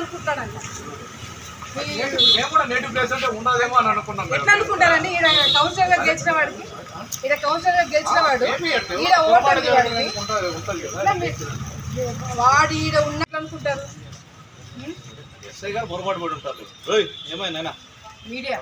అనుకుంటాడంట మీ- మేము కూడా native place అంటే ఉండదేమో అని అనుకున్నాం మేడం ఎట్లా అనుకుంటారండి ఈడ కౌన్సిలర్ గా గెలిచిన వాడికి ఈడ కౌన్సిలర్ గా గెలిచిన వాడు ఏపీ అంటే ఈడ ఓటు పొరపాటు ఉంది వాడికి చేయడానికి ఉంటుంది ఉంటుంది కదా ఎట్లా మీ- వాడు ఈడ ఉన్నట్లు అనుకుంటారు ఎస్ఐ గారు పొరపాటు పడి ఉంటారు ఏమైనా మీడియా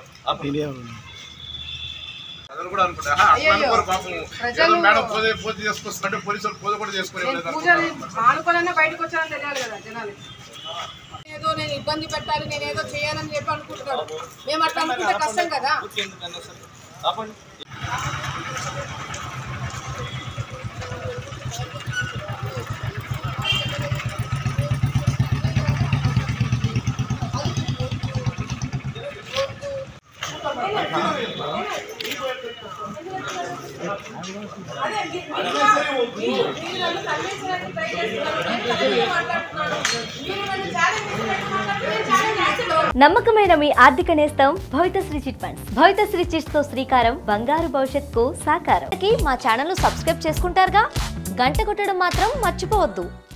అతను కూడా అనుకుంటా ఆహా, అట్లా అయ్యయ్యో. అనుకోరు పాపం ప్రజలు- ఏదో మేడం పోతే పోతే చేసుకొస్తుంటే పోలీసులు పోతే కూడా చేసుకునే నేను పూజలు ఆనుకోనన్నా బయటకు వచ్చానని తెలియాలి కదా జనాలకి ఏదో నేను ఇబ్బంది పెట్టాలి నేను ఏదో చేయాలని చెప్పి అనుకుంటున్నాడు మేము అట్లా అనుకుంటే కష్టం కదా అదే మీ- మీరు- మీరు నన్ను కన్విన్స్ ట్రై చేస్తున్నారు నేను కరెక్ట్గా మాట్లాడుతున్నాను మీరు నన్ను ఛాలెంజ్ చేసినట్టు మాట్లాడితే నేను ఛాలెంజ్ యాక్సెప్ట్ అవ్వను. నమ్మకమైన మీ ఆర్థిక నేస్తం Bhavithasri chit funds Bhavithasri chits తో శ్రీకారం బంగారు భవిష్యత్తుకు సాకారం మా ఛానల్ సబ్స్క్రైబ్ చేసుకుంటారుగా గంట కొట్టడం మాత్రం మర్చిపోవద్దు